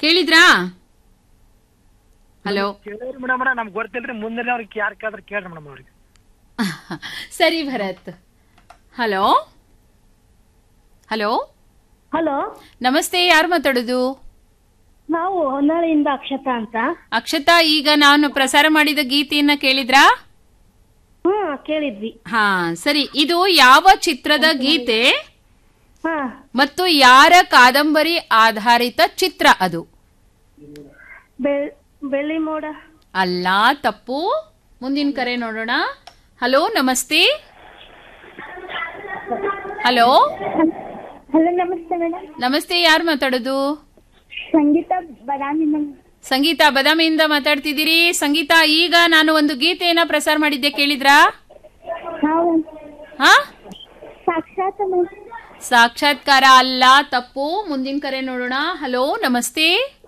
ಕೇಳಿದ್ರಾ hello ಕೇಳಿರಿ madam ನಮ್ಗೆ ಗೊತ್ತಿಲ್ರಿ ಮುಂದೆ ಅವ್ರಿಗೆ ಯಾರು ಕೇಳಿದ್ರೆ ಕೇಳ್ರಿ ಮೇಡಮ್ ಅವ್ರಿಗೆ ಸರಿ ಭರತ್ ಹಲೋ ಹಲೋ ಹಲೋ ನಮಸ್ತೆ ಯಾರು ಮಾತಾಡೋದು ನಾವು ಹೊನ್ನಾಳಿಯಿಂದ ಅಕ್ಷತಾ ಅಂತ ಅಕ್ಷತಾ ಈಗ ನಾನು ಪ್ರಸಾರ ಮಾಡಿದ ಗೀತೆಯನ್ನ ಕೇಳಿದ್ರಾ ಹ್ಮ್ ಕೇಳಿದ್ವಿ ಹಾ ಸರಿ ಇದು ಯಾವ ಚಿತ್ರದ ಗೀತೆ ಹಾ ಮತ್ತು ಯಾರ ಕಾದಂಬರಿ ಆಧಾರಿತ ಚಿತ್ರ ಅದು ಬೆಳ್ ಬೆಳ್ಳಿ ಮೋಡ ಅಲ್ಲ ತಪ್ಪು ಮುಂದಿನ ಕರೆ ನೋಡೋಣ ಹಲೋ ನಮಸ್ತೆ ಹಲೋ ಹಲೋ ನಮಸ್ತೆ ಮೇಡಮ್ ನಮಸ್ತೆ ಯಾರು ಮಾತಾಡೋದು ಸಂಗೀತ ಬದಾಮಿ ಸಂಗೀತ ಬದಾಮಿಯಿಂದ ಮಾತಾಡ್ತಿದ್ದೀರಿ ಸಂಗೀತ ಈಗ ನಾನು ಒಂದು ಗೀತೆಯನ್ನ ಪ್ರಸಾರ ಮಾಡಿದ್ದೆ ಕೇಳಿದ್ರಾ ನಾವು ಹಾ ಸಾಕ್ಷಾತ್ ಸಾಕ್ಷಾತ್ಕಾರ ಅಲ್ಲ ತಪ್ಪು ಮುಂದಿನ ಕರೆ ನೋಡೋಣ ಹಲೋ ನಮಸ್ತೆ